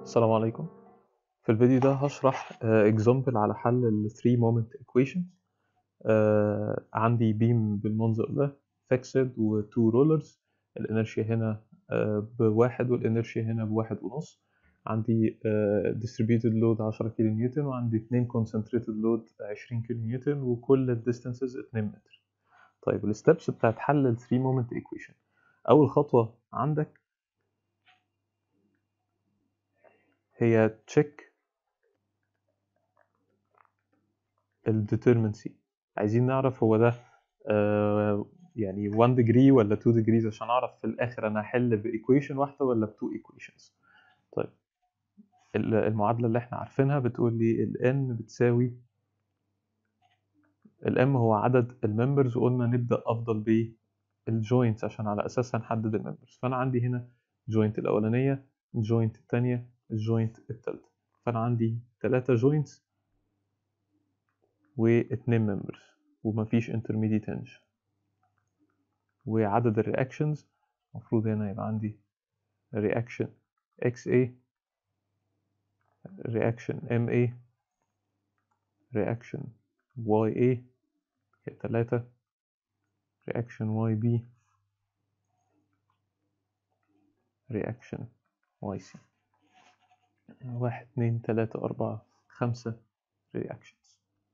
السلام عليكم في الفيديو ده هشرح اكزامبل على حل ال 3 moment equation آه، عندي بيم بالمنظر ده فيكسد و 2 رولرز الانرشيا هنا آه، بواحد والانرشيا هنا بواحد ونص عندي آه، distributed load 10 كيلو نيوتن وعندي اتنين concentrated load 20 كيلو نيوتن وكل الديستانسز 2 متر طيب الستبس بتاعت حل ال 3 moment equation اول خطوة عندك هي تشيك الديترمنسي عايزين نعرف هو ده آه يعني 1 degree ولا 2 degrees عشان اعرف في الاخر انا هحل بايكويشن واحده ولا ب 2 equations طيب ال- المعادله اللي احنا عارفينها بتقول لي ال n بتساوي ال m هو عدد الممبرز وقلنا نبدا افضل بالجوينتس عشان على اساسها نحدد الممبرز فانا عندي هنا الجوينت الاولانيه الجوينت الثانيه الجوينت الثالثه فانا عندي ثلاثه جوينتس واتنين ممبرز ومفيش intermediate hinge وعدد الرياكشنز المفروض هنا يبقى عندي reaction XA reaction MA reaction YA تلاتة reaction YB reaction YC واحد اتنين تلاتة أربعة خمسة reactions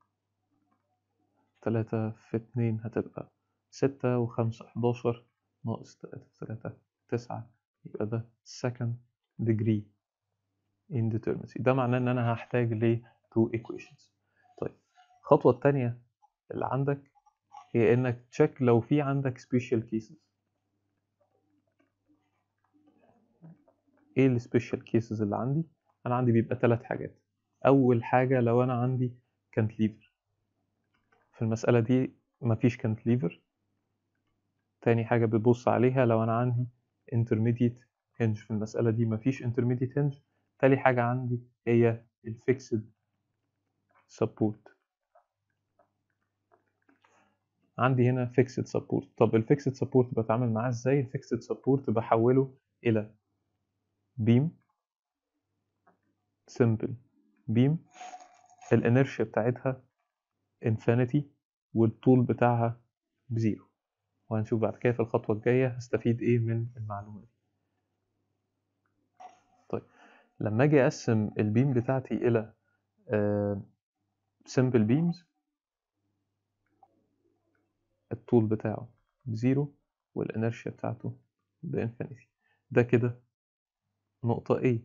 تلاتة في اتنين هتبقى ستة وخمسة حداشر ناقص تلاتة في تلاتة تسعة يبقى ده second degree indeterminacy ده معناه إن أنا هحتاج ل two equations طيب الخطوة التانية اللي عندك هي إنك تشيك لو في عندك special cases إيه ال special cases اللي عندي؟ أنا عندي بيبقى تلات حاجات أول حاجة لو أنا عندي cantilever في المسألة دي مفيش cantilever تاني حاجة بتبص عليها لو أنا عندي intermediate hinge في المسألة دي مفيش intermediate hinge تالي حاجة عندي هي ال fixed support عندي هنا fixed support طب ال fixed support بتعامل معاه ازاي ال fixed support بحوله إلى beam simple beam الانرشيا بتاعتها infinity والطول بتاعها بزيرو وهنشوف بعد كده في الخطوة الجاية هستفيد ايه من المعلومة دي طيب لما اجي اقسم البيم بتاعتي الى آه simple beams الطول بتاعه بزيرو والانرشيا بتاعته بانفينيتي ده كده نقطة A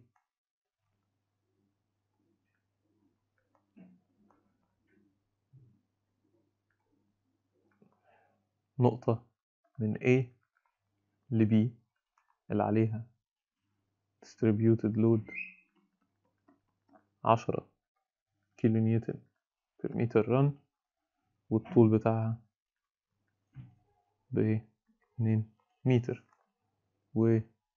نقطة من A ل B اللي عليها distributed load عشرة كيلو نيوتن بير متر رن والطول بتاعها باتنين متر و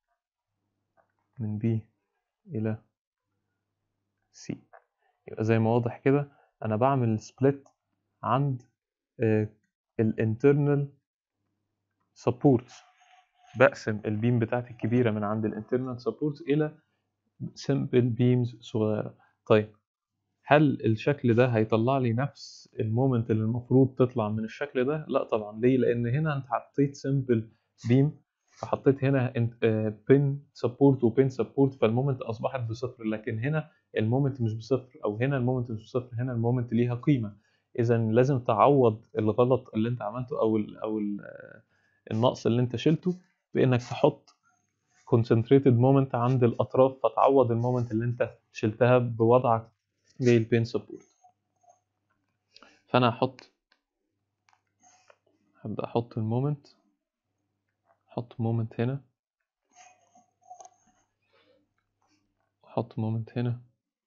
من B إلى C يبقى زي ما واضح كده أنا بعمل سبليت عند الانترنال سبورتس بقسم البيم بتاعتي الكبيرة من عند الانترنال سبورتس إلى سمبل بيمز صغيرة طيب هل الشكل ده هيطلع لي نفس المومنت اللي المفروض تطلع من الشكل ده؟ لا طبعا ليه؟ لأن هنا أنت حطيت سمبل بيم فحطيت هنا بين سبورت وبين سبورت فالمومنت أصبحت بصفر لكن هنا المومنت مش بصفر أو هنا المومنت مش بصفر هنا المومنت ليها قيمة إذا لازم تعوض الغلط اللي أنت عملته أو ال أو ال النقص اللي أنت شلته بإنك تحط concentrated moment عند الأطراف فتعوض المومنت اللي أنت شلتها بوضعك للبين سبورت فأنا هحط هبدأ أحط المومنت أحط مومنت هنا أحط مومنت هنا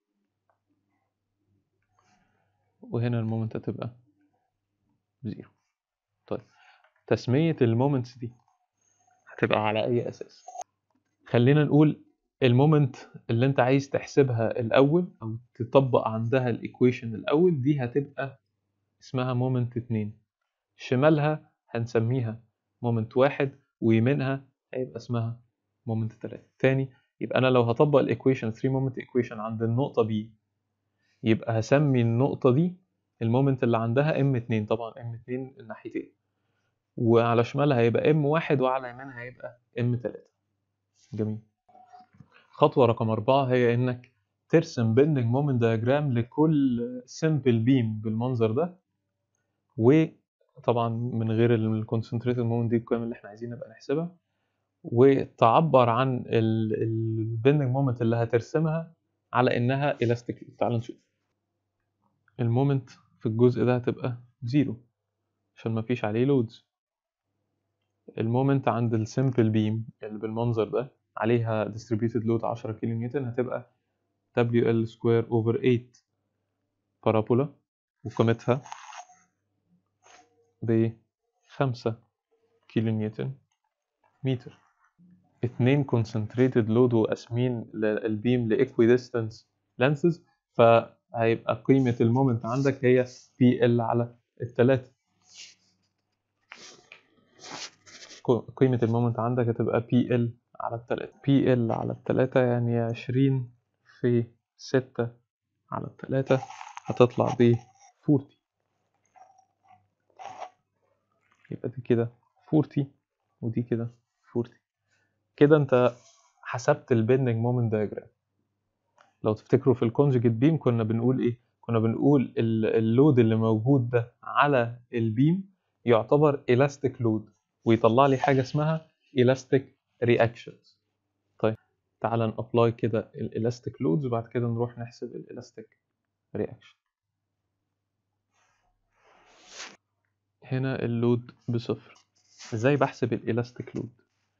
وهنا المومنت هتبقى زيرو طيب تسمية المومنتس دي هتبقى على أي أساس خلينا نقول المومنت اللي انت عايز تحسبها الأول أو تطبق عندها الإيكويشن الأول دي هتبقى اسمها مومنت اتنين شمالها هنسميها مومنت واحد ويمينها هيبقى اسمها مومنت تلاتة تاني يبقى انا لو هطبق الايكويشن 3 مومنت ايكويشن عند النقطه بي يبقى هسمي النقطه دي المومنت اللي عندها ام 2 طبعا ام 2 الناحيتين وعلى شمالها هيبقى ام 1 وعلى يمينها هيبقى ام 3 جميل خطوه رقم أربعة هي انك ترسم بندنج مومنت دياجرام لكل سمبل بيم بالمنظر ده وطبعا من غير الكونسنتريتد مومنت دي القيم اللي احنا عايزين نبقى نحسبها وتعبر عن البندنج مومنت اللي هترسمها على انها الاستيك تعال نشوف المومنت في الجزء ده هتبقى زيرو عشان مفيش عليه لودز المومنت عند السمبل بيم اللي بالمنظر ده عليها distributed load 10 كيلو نيوتن هتبقى WL square over 8 بارابولا وقيمتها ب 5 كيلو نيوتن متر اتنين concentrated load وقاسمين البيم ل equidistant lenses فهيبقى قيمة المومنت عندك هي PL على التلاتة قيمة المومنت عندك هتبقى PL على التلاتة PL على التلاتة يعني عشرين في ستة على التلاتة هتطلع ب 40 يبقى دي كده 40 ودي كده 40 كده انت حسبت البندنج مومنت دايجرام لو تفتكروا في الكونجكت بيم كنا بنقول ايه كنا بنقول اللود اللي موجود ده على البيم يعتبر elastic لود ويطلع لي حاجه اسمها elastic reactions طيب تعال نابلاي كده الالاستيك لودز وبعد كده نروح نحسب الالاستيك رياكشن هنا اللود بصفر ازاي بحسب الالاستيك لود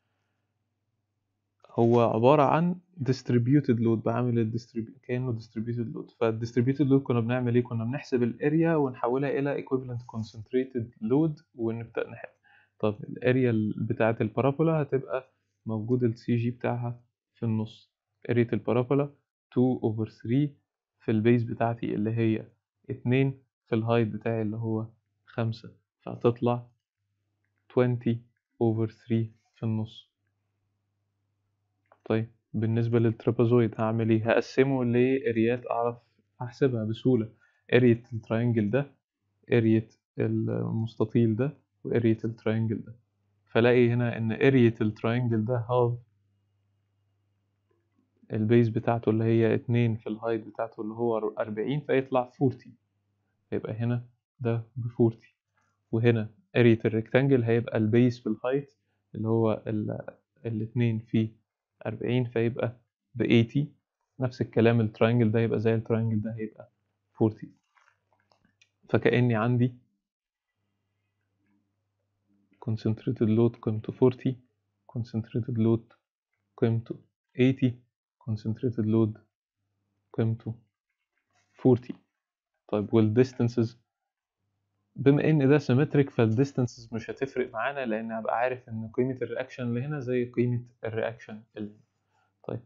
هو عبارة عن distributed load بعمل الديستريبيو كأنه distributed load فالdistributed load كنا بنعمل ايه كنا بنحسب الاريا ونحولها الى equivalent concentrated load ونبدأ نحل طب الاريا بتاعة البارابولا هتبقى موجود السي جي بتاعها في النص اريا البارابولا 2 over 3 في البيز بتاعتي اللي هي 2 في الهايت بتاعي اللي هو 5 فهتطلع 20 over 3 في النص طيب بالنسبة للترابازويد هعمل ايه هقسمه لاريات اعرف احسبها بسهولة ارية التراينجل ده ارية المستطيل ده وارية التراينجل ده فلاقي هنا ان ارية التراينجل ده هاف البيز بتاعته اللي هي اتنين في الهايت بتاعته اللي هو أربعين فيطلع فورتي يبقى هنا ده بفورتي وهنا ارية الريكتانجل هيبقى البيز في الهايت اللي هو الاتنين في أربعين فيبقى بإيتي نفس الكلام التراينجل ده يبقى زي التراينجل ده هيبقى فورتي فكأني عندي concentrated load قيمته 40 concentrated load قيمته 80 concentrated load قيمته 40 طيب والديستانسز بما ان ده سيمتريك فالديستانسز مش هتفرق معانا لان هبقى عارف ان قيمة الرياكشن اللي هنا زي قيمة الرياكشن اللي هنا طيب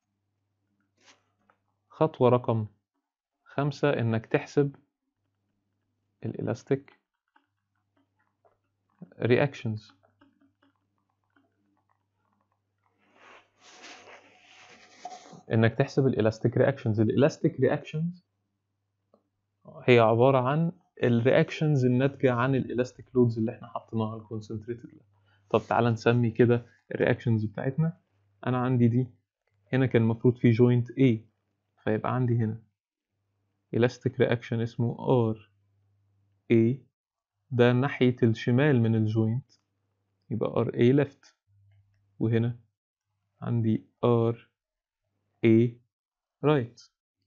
خطوة رقم خمسة انك تحسب الالاستيك reactions انك تحسب الالاستيك رياكشنز الالاستيك رياكشنز هي عبارة عن الرياكشنز الناتجة عن الالاستيك لودز اللي احنا حطيناها الكونسنتريتد طب تعالى نسمي كده الرياكشنز بتاعتنا انا عندي دي هنا كان المفروض في جوينت A فيبقى عندي هنا elastic reaction اسمه R A ده ناحية الشمال من الجوينت يبقى R A left وهنا عندي R A right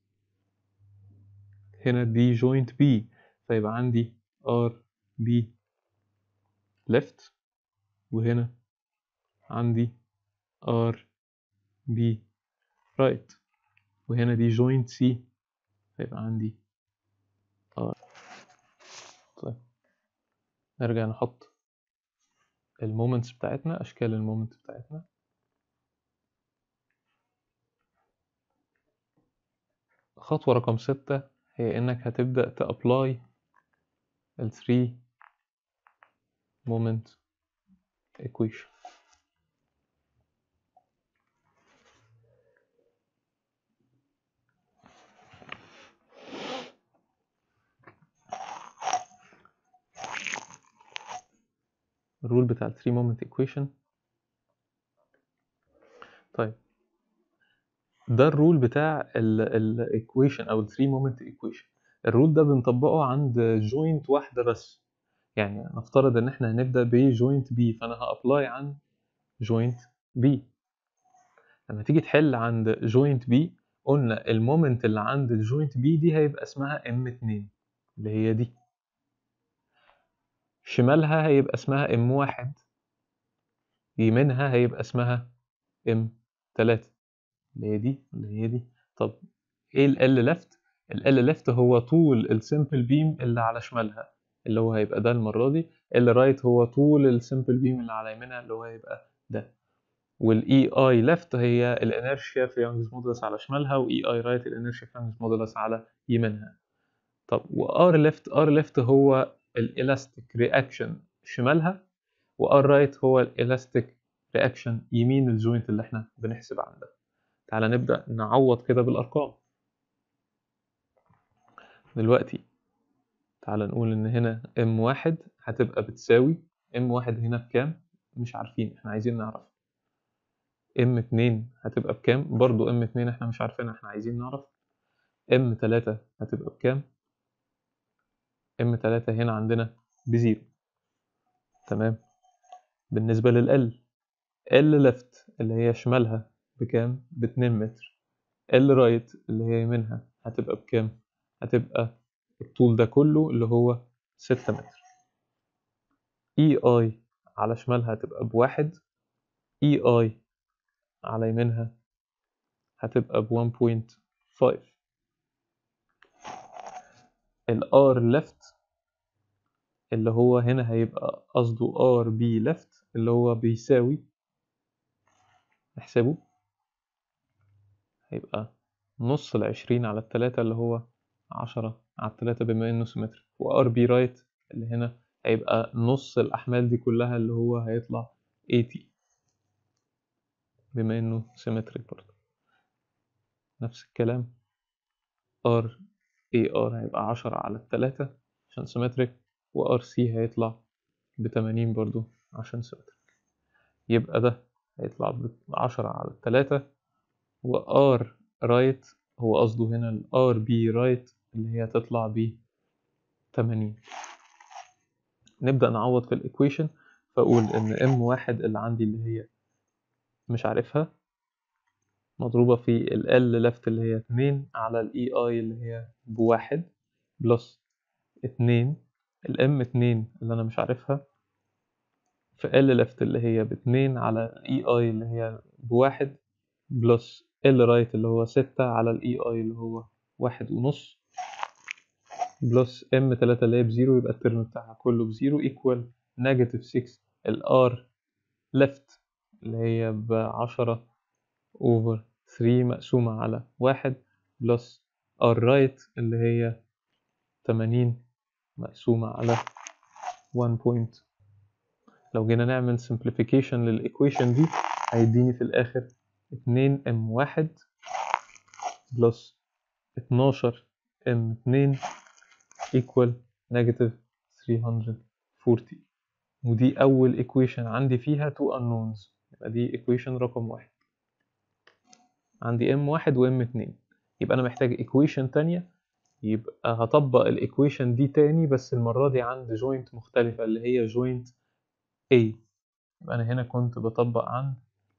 هنا دي جوينت B فيبقى عندي R B left وهنا عندي R B right وهنا دي جوينت C فيبقى عندي R طيب نرجع نحط المومنتس بتاعتنا أشكال المومنت بتاعتنا خطوة رقم ستة هي إنك هتبدأ تأبلاي ال 3 moment equation الرول بتاع ال 3 moment equation طيب ده الرول بتاع الايكويشن او ال 3 moment equation الرول ده بنطبقه عند جوينت واحده بس يعني نفترض ان احنا هنبدا بجوينت بي فانا هابلاي عن جوينت بي لما تيجي تحل عند جوينت بي قلنا المومنت اللي عند الجوينت بي دي هيبقى اسمها ام 2 اللي هي دي شمالها هيبقى اسمها ام 1 يمينها هيبقى اسمها ام 3 اللي هي دي اللي هي دي طب ايه ال L left ال L left هو طول السمبل بيم اللي على شمالها اللي هو هيبقى ده المرة دي ال right هو طول السمبل بيم اللي على يمينها اللي هو هيبقى ده والاي اي ليفت هي الانرشيا في يونجز مودولس على شمالها واي اي رايت الانرشيا في يونجز مودولس على يمينها طب وار ليفت ار ليفت هو الالاستيك رياكشن شمالها وار رايت هو الالاستيك رياكشن يمين الجوينت اللي احنا بنحسب عندها تعالى نبدا نعوض كده بالارقام دلوقتي تعالى نقول ان هنا ام واحد هتبقى بتساوي ام واحد هنا بكام مش عارفين احنا عايزين نعرف ام اتنين هتبقى بكام برضو ام اتنين احنا مش عارفينها احنا عايزين نعرف ام تلاتة هتبقى بكام ام تلاتة هنا عندنا بزيرو تمام بالنسبة لل ال left اللي هي شمالها بكام باتنين متر ال right اللي هي يمينها هتبقى بكام هتبقى الطول ده كله اللي هو ستة متر اي اي على شمالها هتبقى بواحد اي اي على يمينها هتبقى ب 1.5 ال R left اللي هو هنا هيبقى قصده R B left اللي هو بيساوي نحسبه هيبقى نص العشرين على التلاتة اللي هو عشرة على التلاتة بما انه سيمتري و R B right اللي هنا هيبقى نص الأحمال دي كلها اللي هو هيطلع 80 بما انه سيمتريك برضه نفس الكلام R A R هيبقى عشرة على التلاتة عشان سيمتريك و R C هيطلع بتمانين برضه عشان سيمتريك يبقى ده هيطلع بعشرة على التلاتة و R right هو قصده هنا ال R B right اللي هي تطلع ب 80 نبدأ نعوض في الإيكويشن فأقول إن M واحد اللي عندي اللي هي مش عارفها مضروبة في ال L left اللي هي اتنين على ال EI اللي هي بواحد بلس اتنين ال M اتنين اللي أنا مش عارفها في L left اللي هي باتنين على ال EI اللي هي بواحد بلس L right اللي هو ستة على ال EI اللي هو واحد ونص بلس ام 3 اللي هي بزيرو يبقى الترم بتاعها كله بزيرو ايكوال نيجاتيف 6 الار ليفت اللي هي بعشرة اوفر 3 مقسومة على واحد بلس ار رايت اللي هي 80 مقسومة على 1 بوينت لو جينا نعمل simplification للإيكويشن دي هيديني في الآخر 2 ام واحد بلس 12 ام 2 equal negative 340 ودي أول equation عندي فيها two unknowns يبقى دي equation رقم واحد عندي m واحد و m اتنين يبقى أنا محتاج equation تانية يبقى هطبق الايكويشن دي تاني بس المرة دي عند joint مختلفة اللي هي joint A يبقى أنا هنا كنت بطبق عند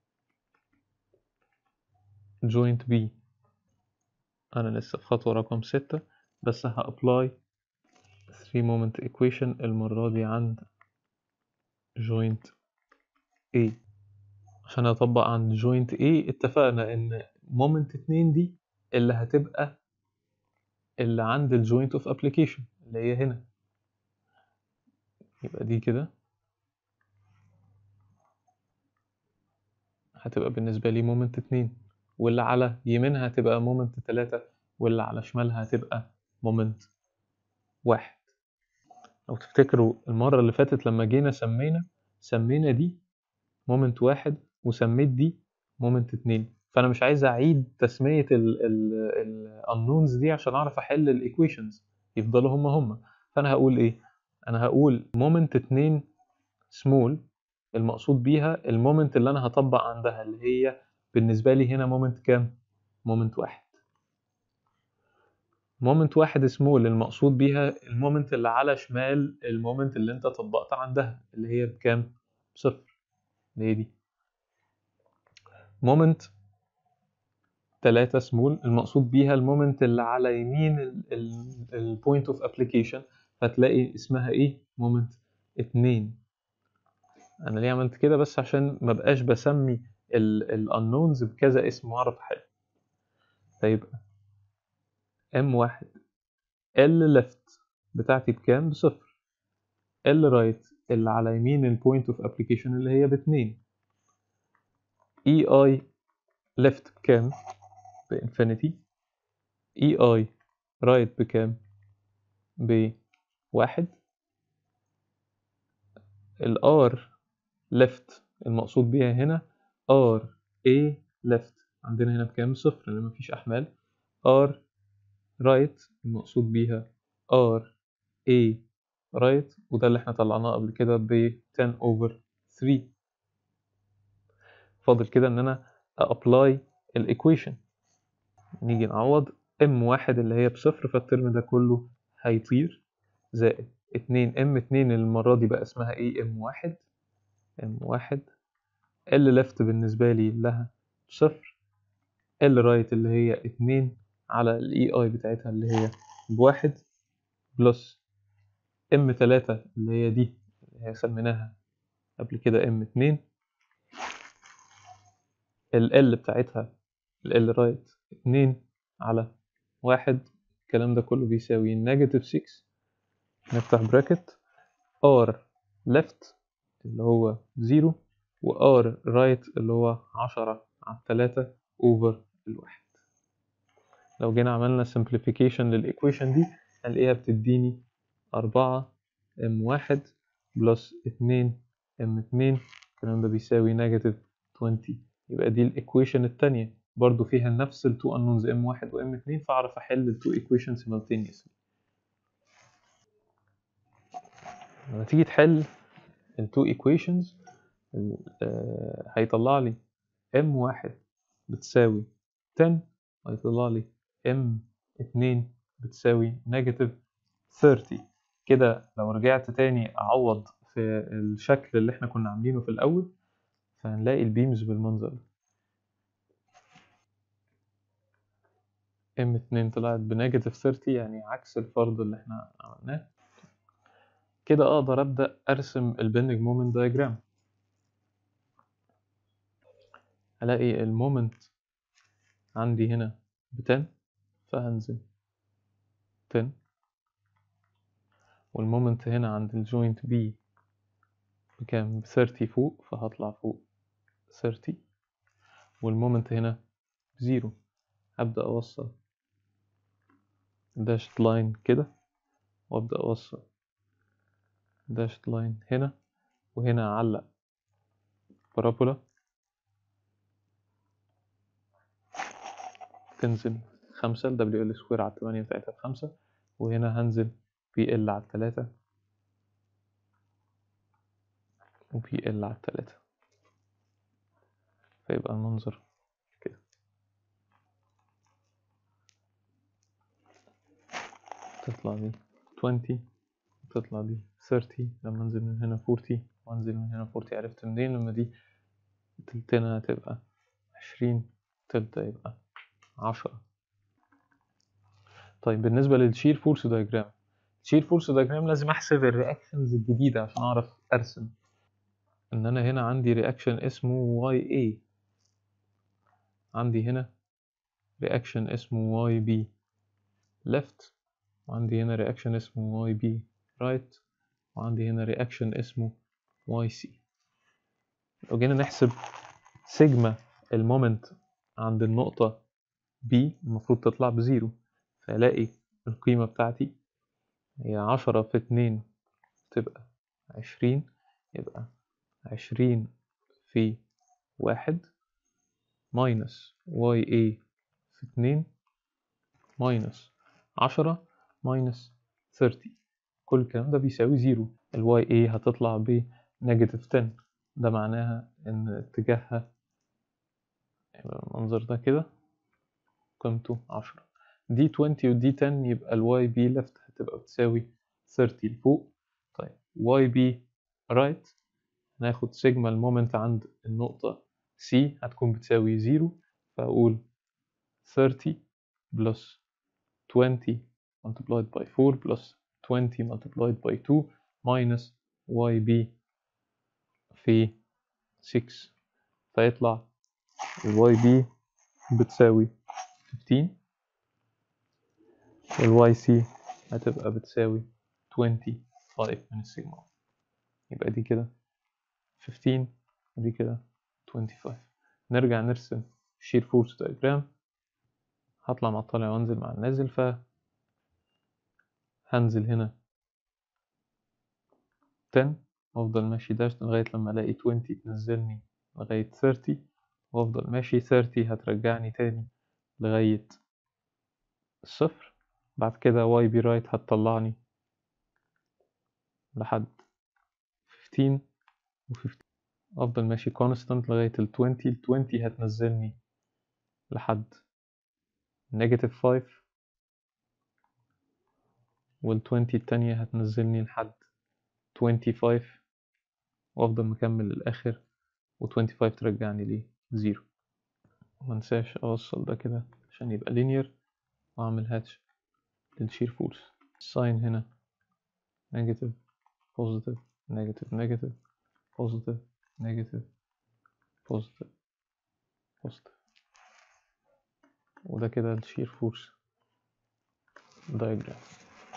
joint B أنا لسه في خطوة رقم ستة بس هأبلاي 3 moment equation المرة دي عند joint A عشان أطبق عند joint A اتفقنا إن moment 2 دي اللي هتبقى اللي عند ال joint of application اللي هي هنا يبقى دي كده هتبقى بالنسبة لي moment 2 واللي على يمينها هتبقى moment 3 واللي على شمالها هتبقى moment واحد لو تفتكروا المرة اللي فاتت لما جينا سمينا سمينا دي مومنت واحد وسميت دي مومنت اتنين فأنا مش عايز أعيد تسمية ال unknowns دي عشان أعرف أحل الإيكويشنز يفضلوا هما هما فأنا هقول إيه؟ أنا هقول مومنت اتنين سمول المقصود بيها المومنت اللي انا هطبق عندها اللي هي بالنسبه لي هنا مومنت كام مومنت واحد مومنت واحد سمول المقصود بيها المومنت اللي على شمال المومنت اللي انت طبقت عندها اللي هي بكام بصفر اللي هي دي مومنت تلاتة سمول المقصود بيها المومنت اللي على يمين البوينت اوف ابليكيشن فتلاقي اسمها ايه مومنت اتنين انا ليه عملت كده بس عشان ما بقاش بسمي الانونز بكذا اسم واعرف احل فيبقى ام واحد ال ليفت بتاعتي بكام بصفر ال رايت اللي على يمين البوينت اوف ابليكيشن اللي هي باتنين اي اي ليفت بكام بانفينيتي اي اي رايت بكام بواحد الار ليفت المقصود بيها هنا ار اي ليفت عندنا هنا بكام صفر لان مفيش احمال ار رايت المقصود بيها ار اي رايت وده اللي احنا طلعناه قبل كده ب 10 اوفر 3 فاضل كده ان انا ابلاي الايكويشن نيجي نعوض ام واحد اللي هي بصفر فالترم ده كله هيطير زائد اتنين ام اتنين المرة دي بقى اسمها ايه ام واحد ام واحد ال ليفت بالنسبة لي لها صفر ال رايت اللي هي اتنين على الاي اي بتاعتها اللي هي بواحد بلس ام تلاتة اللي هي دي اللي هي سميناها قبل كده ام اتنين ال ال بتاعتها ال ال رايت اتنين على واحد الكلام ده كله بيساوي نيجاتيف 6 نفتح براكت r left اللي هو زيرو و r right اللي هو عشرة على التلاتة over الواحد لو جينا عملنا simplification للإيكويشن دي هنلاقيها بتديني أربعة m واحد بلس اتنين m اتنين الكلام ده بيساوي نيجاتيف 20 يبقى دي الإيكويشن التانية برضو فيها نفس ال two unknowns m واحد و m اتنين فأعرف أحل ال two equations simultaneously لما تيجي تحل ال two equations آه هيطلع لي m واحد بتساوي 10 هيطلع لي m اتنين بتساوي نيجاتيف 30 كده لو رجعت تاني أعوض في الشكل اللي احنا كنا عاملينه في الأول فهنلاقي البيمز بالمنظر ده ام اتنين طلعت بنيجاتيف 30 يعني عكس الفرض اللي احنا عملناه كده اقدر ابدا ارسم البندنج مومنت دايجرام الاقي المومنت عندي هنا ب 10 فهنزل 10 والمومنت هنا عند الجوينت بي بكام ب 30 فوق فهطلع فوق 30 والمومنت هنا بزيرو هبدأ أوصل داشت لاين كده وأبدأ أوصل داشت لاين هنا وهنا أعلق بارابولا تنزل خمسة ال WL سكوير على التمانية بتاعتها بخمسة وهنا هنزل بي ال على التلاتة وبي ال على التلاتة فيبقى المنظر كده تطلع دي 20 تطلع دي 30 لما انزل من هنا 40 وانزل من هنا 40 عرفت منين لما دي تلتنا هتبقى 20 تلتة يبقى 10 طيب بالنسبة للشير فورس دايجرام الشير فورس دايجرام لازم احسب الرياكشنز الجديدة عشان اعرف ارسم ان انا هنا عندي رياكشن اسمه واي اي عندي هنا رياكشن اسمه واي بي left وعندي هنا رياكشن اسمه واي بي right وعندي هنا رياكشن اسمه واي سي لو جينا نحسب سيجما المومنت عند النقطة B المفروض تطلع بزيرو فألاقي القيمة بتاعتي هي عشرة في اتنين تبقى عشرين يبقى عشرين في واحد ماينس واي اي في اتنين ماينس عشرة ماينس ثيرتي كل الكلام ده بيساوي زيرو الواي اي هتطلع ب نيجاتيف 10 ده معناها ان اتجاهها يبقى المنظر ده كده قيمته 10 دي 20 ودي 10 يبقى الواي بي ليفت هتبقى بتساوي 30 لفوق طيب واي بي رايت هناخد سيجما المومنت عند النقطة C هتكون بتساوي 0 فأقول 30 plus 20 multiplied by 4 plus 20 multiplied by 2 minus YB في 6 فيطلع ال YB بتساوي 15 وال YC هتبقى بتساوي 25 من السيجما يبقى دي كده 15 ودي كده 25 نرجع نرسم شير فورس دايجرام هطلع مع الطالع وانزل مع النازل ف هنزل هنا 10 وافضل ماشي داش لغاية لما الاقي 20 تنزلني لغاية 30 وافضل ماشي 30 هترجعني تاني لغاية الصفر بعد كده واي بي رايت هتطلعني لحد 15 و 15 افضل ماشي كونستانت لغاية ال 20 ال 20 هتنزلني لحد نيجاتيف 5 وال 20 التانية هتنزلني لحد 25 وافضل مكمل للآخر و 25 ترجعني لي زيرو منساش أوصل ده كده عشان يبقى linear وأعمل هاتش للشير فورس الساين هنا negative positive negative negative positive negative positive positive وده كده الشير فورس diagram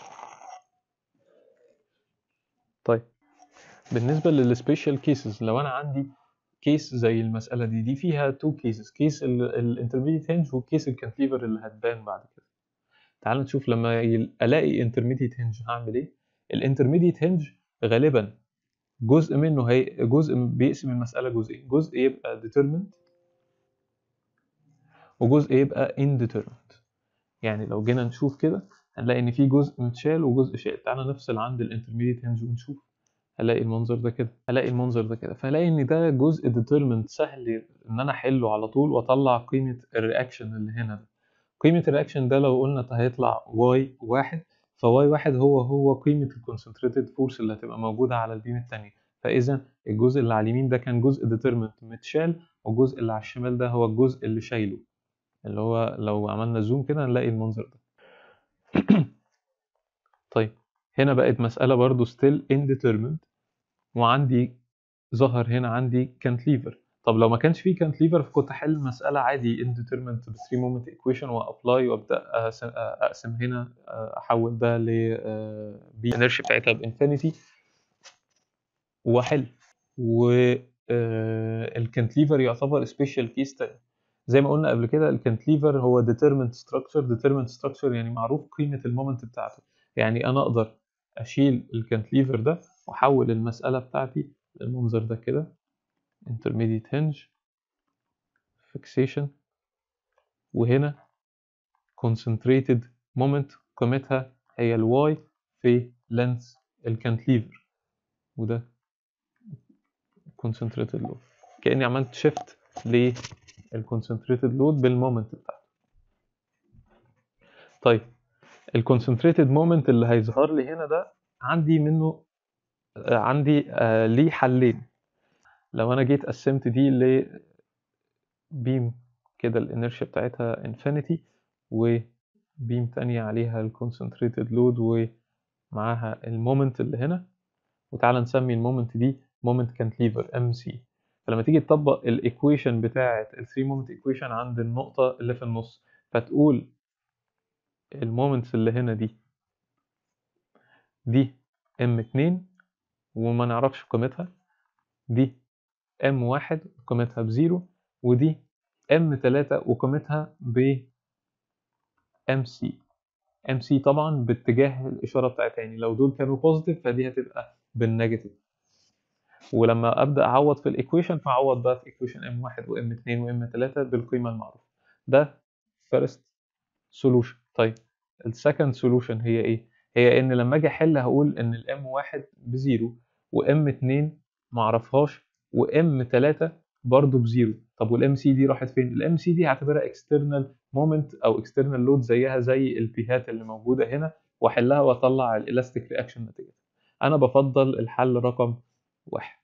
طيب بالنسبة للسبيشال كيسز لو أنا عندي كيس زي المسألة دي دي فيها تو كيسز كيس الانترميديت هنج وكيس الكانتليفر اللي هتبان بعد كده تعال نشوف لما يل- الاقي انترميديت هنج هعمل ايه الانترميديت هنج غالبا جزء منه هي جزء بيقسم المسألة جزئين جزء يبقى determined وجزء يبقى indeterminate يعني لو جينا نشوف كده هنلاقي ان في جزء متشال وجزء شال تعالى نفصل عند الانترميديت هنج ونشوف هلاقي المنظر ده كده هلاقي المنظر ده كده فهلاقي ان ده جزء determined سهل ان انا احله على طول واطلع قيمة الرياكشن اللي هنا ده قيمة الرياكشن ده لو قلنا هيطلع واي واحد فواي واحد هو هو قيمة الكونسنتريتد فورس اللي هتبقى موجودة على البيم التانية فإذا الجزء اللي على اليمين ده كان جزء determined متشال والجزء اللي على الشمال ده هو الجزء اللي شايله اللي هو لو عملنا زوم كده هنلاقي المنظر ده طيب هنا بقت مسألة برضو still indeterminate وعندي ظهر هنا عندي كانتليفر طب لو ما كانش فيه كانتليفر فكنت احل المسألة عادي indeterminate ب 3 moment equation وابلاي وابدا أقسم- اقسم هنا احول ده ل بي الانرشي بتاعتها بانفينيتي واحل والكانتليفر يعتبر سبيشال كيس تاني زي ما قلنا قبل كده الكانتليفر هو determined structure determined structure يعني معروف قيمة المومنت بتاعته يعني انا اقدر اشيل الكانتليفر ده واحول المسألة بتاعتي للمنظر ده كده intermediate hinge fixation وهنا concentrated moment قيمتها هي ال y في length الكانتليفر وده concentrated load كأني عملت shift للconcentrated load بالمومنت بتاعته طيب الconcentrated moment اللي هيظهر لي هنا ده عندي منه آه، عندي آه، ليه حلين لو انا جيت قسمت دي ل بيم كده الانرشيا بتاعتها انفينيتي وبيم تانية عليها الكونسنتريتد لود ومعاها المومنت اللي هنا وتعالى نسمي المومنت دي مومنت كانتليفر ام سي فلما تيجي تطبق الايكويشن بتاعه الثري مومنت ايكويشن عند النقطة اللي في النص فتقول المومنتس اللي هنا دي دي ام 2 وما نعرفش قيمتها دي ام واحد قيمتها بزيرو ودي ام تلاتة وقيمتها ب ام سي ام سي طبعا باتجاه الاشاره بتاعتها يعني لو دول كانوا بوزيتيف فدي هتبقى بالنيجاتيف ولما ابدا اعوض في الايكويشن فاعوض بقى في ايكويشن ام واحد وام اتنين وام تلاتة بالقيمه المعروفه ده فيرست سولوشن طيب السكند سولوشن هي ايه هي ان لما اجي احل هقول ان الام واحد بزيرو وام اتنين معرفهاش وام 3 برضه بزيرو طب والام سي دي راحت فين الام سي دي هعتبرها اكسترنال مومنت او اكسترنال لود زيها زي البيهات اللي موجوده هنا واحلها واطلع الالاستيك رياكشن نتيجتها انا بفضل الحل رقم واحد